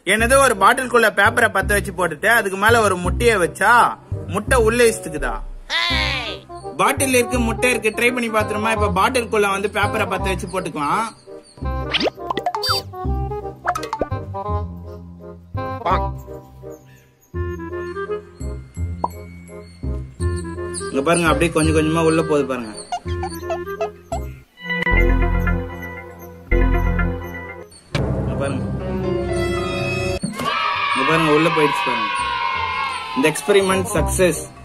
என்னது ஒரு பாட்டிலுக்குள்ள பேப்பரை பத்த வச்சு போட்டுட்டு அதுக்கு மேல ஒரு முட்டைய வச்சா முட்டை உள்ள இஸ்துக்குதா பாட்டில் இருக்கு முட்டை இருக்கு ட்ரை பண்ணி பாத்துருமா இப்ப பாட்டிலுக்குள்ள வந்து பேப்பரை பத்த வச்சு போட்டுக்கலாம் இங்க பாருங்க அப்படியே கொஞ்சம் கொஞ்சமா உள்ள போகுது பாருங்க இங்க பாருங்க இங்க பாருங்க உள்ள போயிடுச்சு பாருங்க இந்த எக்ஸ்பெரிமெண்ட் சக்சஸ்